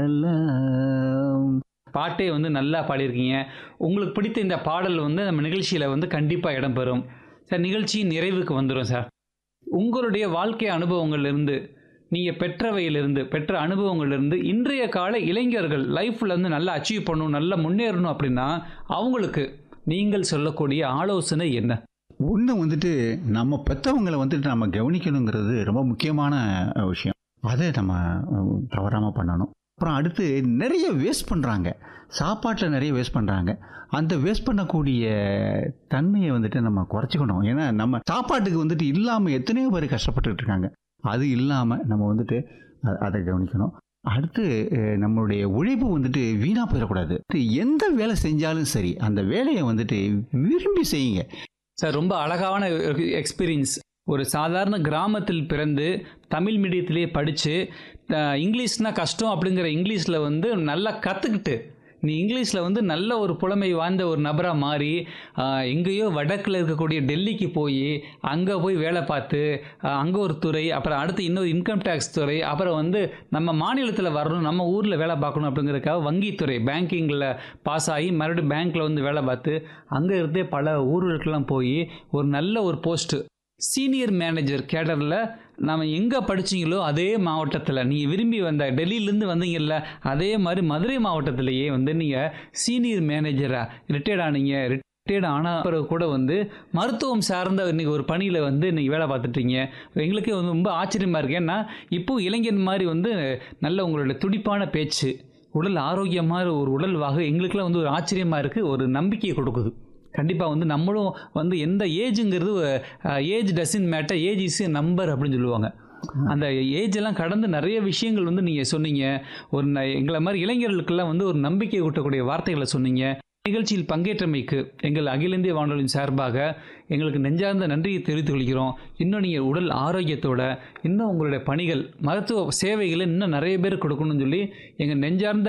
பாட்டே வந்து நல்லா பாடியிருக்கீங்க உங்களுக்கு பிடித்த இந்த பாடல் வந்து நம்ம நிகழ்ச்சியில் வந்து கண்டிப்பாக இடம்பெறும் சார் நிகழ்ச்சியின் நிறைவுக்கு வந்துடும் சார் உங்களுடைய வாழ்க்கை அனுபவங்கள்லேருந்து நீங்கள் பெற்றவையிலிருந்து பெற்ற அனுபவங்கள்லேருந்து இன்றைய கால இளைஞர்கள் லைஃப்பில் வந்து நல்லா அச்சீவ் பண்ணணும் நல்லா முன்னேறணும் அப்படின்னா அவங்களுக்கு நீங்கள் சொல்லக்கூடிய ஆலோசனை என்ன ஒன்று வந்துட்டு நம்ம பெற்றவங்களை வந்துட்டு நம்ம கவனிக்கணுங்கிறது ரொம்ப முக்கியமான அஹ், விஷயம் அதை நம்ம தவறாமல் பண்ணணும் அப்புறம் அடுத்து நிறைய வேஸ்ட் பண்ணுறாங்க சாப்பாட்டில் நிறைய வேஸ்ட் பண்ணுறாங்க அந்த வேஸ்ட் பண்ணக்கூடிய தன்மையை வந்துட்டு நம்ம குறைச்சிக்கணும் ஏன்னா நம்ம சாப்பாட்டுக்கு வந்துட்டு இல்லாமல் எத்தனையோ பேர் கஷ்டப்பட்டுட்டு இருக்காங்க அது இல்லாமல் நம்ம வந்துட்டு அ- அதை கவனிக்கணும் அடுத்து அஹ், நம்மளுடைய உழைப்பு வந்துட்டு வீணாக போயிடக்கூடாது எந்த வேலை செஞ்சாலும் சரி அந்த வேலையை வந்துட்டு விரும்பி செய்யுங்க சார் ரொம்ப அழகான எக்ஸ்பீரியன்ஸ் ஒரு சாதாரண கிராமத்தில் பிறந்து தமிழ் மீடியத்திலே படித்து இங்கிலீஷ்னால் கஷ்டம் அப்படிங்கிற இங்கிலீஷில் வந்து நல்லா கற்றுக்கிட்டு நீ இங்கிலீஷில் வந்து நல்ல ஒரு புலமை வாய்ந்த ஒரு நபராக மாறி ஆஹ், எங்கேயோ வடக்கில் இருக்கக்கூடிய டெல்லிக்கு போய் அங்கே போய் வேலை பார்த்து அங்கே ஒரு துறை அப்புறம் அடுத்து இன்னொரு இன்கம் டேக்ஸ் துறை அப்புறம் வந்து நம்ம மாநிலத்தில் வரணும் நம்ம ஊரில் வேலை பார்க்கணும் அப்படிங்கிறதுக்காக வங்கித்துறை பேங்கிங்கில் பாஸ் ஆகி மறுபடியும் பேங்க்கில் வந்து வேலை பார்த்து அங்கே இருந்தே பல ஊர்களுக்கெல்லாம் போய் ஒரு நல்ல ஒரு போஸ்ட்டு சீனியர் மேனேஜர் கேடரில் நம்ம எங்கே படிச்சீங்களோ அதே மாவட்டத்தில் நீங்கள் விரும்பி வந்த டெல்லியிலேருந்து வந்தீங்கல்ல அதே மாதிரி மதுரை மாவட்டத்திலேயே வந்து நீங்கள் சீனியர் மேனேஜராக ரிட்டையர்ட் ஆனீங்க ரிட்டையர்ட் ஆன பிறகு கூட வந்து மருத்துவம் சார்ந்த இன்னைக்கு ஒரு பணியில் வந்து இன்னைக்கு வேலை பார்த்துட்டீங்க எங்களுக்கே வந்து ரொம்ப ஆச்சரியமாக இருக்கு ஏன்னா இப்போ இளைஞன் மாதிரி வந்து நல்ல உங்களோட துடிப்பான பேச்சு உடல் ஆரோக்கியமான ஒரு உடல் வாகு எங்களுக்கெல்லாம் வந்து ஒரு ஆச்சரியமாக இருக்குது ஒரு நம்பிக்கையை கொடுக்குது கண்டிப்பாக வந்து நம்மளும் வந்து எந்த ஏஜுங்கிறது age doesn't matter age is number அப்படின்னு சொல்லுவாங்க அந்த ஏஜ் எல்லாம் கடந்து நிறைய விஷயங்கள் வந்து நீங்கள் சொன்னீங்க ஒரு ந- எங்களை மாதிரி இளைஞர்களுக்கெல்லாம் வந்து ஒரு நம்பிக்கை ஊட்டக்கூடிய வார்த்தைகளை சொன்னீங்க நிகழ்ச்சியில் பங்கேற்றமைக்கு எங்கள் அகில இந்திய வானொலியின் சார்பாக எங்களுக்கு நெஞ்சார்ந்த நன்றியை தெரிவித்துக் கொள்கிறோம் இன்னும் நீங்கள் உடல் ஆரோக்கியத்தோட இன்னும் உங்களுடைய பணிகள் மருத்துவ சேவைகளை இன்னும் நிறைய பேர் கொடுக்கணும்னு சொல்லி எங்கள் நெஞ்சார்ந்த